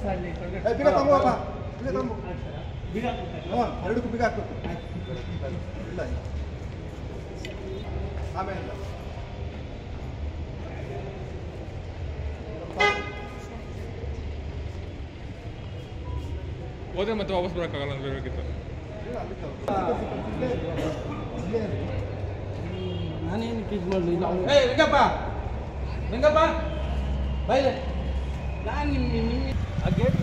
ಏ, ಬೀಗ ತಗೊಂಬಪ್ಪ ಬೀಗ ತಗೊಂಬ ಹ್ಞೂ ಎರಡಕ್ಕೂ ಬೀಗ ಹಾಕ್ಬೇಕು ಇಲ್ಲ ಇಲ್ಲ. ಆಮೇಲೆ ಇಲ್ಲ. ಹೋದ್ರೆ ಮತ್ತೆ ವಾಪಸ್ ಬರೋಕ್ಕಾಗಲ್ಲ ಅಂತ ಬೇಕಿತ್ತು ನಾನೇನು ಇದು ಮಾಡಲಿಲ್ಲ ಏ ಲಿಂಗಪ್ಪ ಲಿಂಗಪ್ಪ ಬೈಲೆ ನಾನು ನಿಮ್ಮ ನಿಮ್ಮ ಆ ಗೇಟ್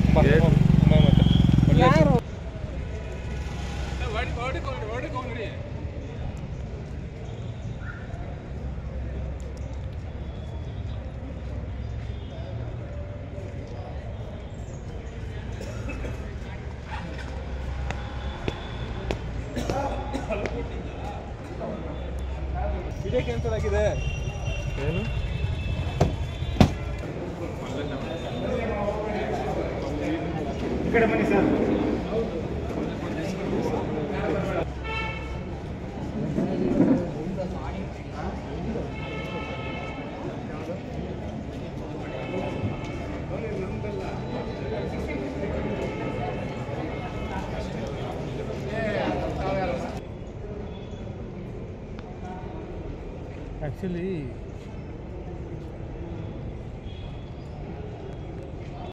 ಯಾರು ಇದೇ ಕ್ಯಾನ್ಸಲ್ ಆಗಿದೆ ಏನು ಈ ಕಡೆ ಬನ್ನಿ ಸರ್ ಆ್ಯಕ್ಚುಲಿ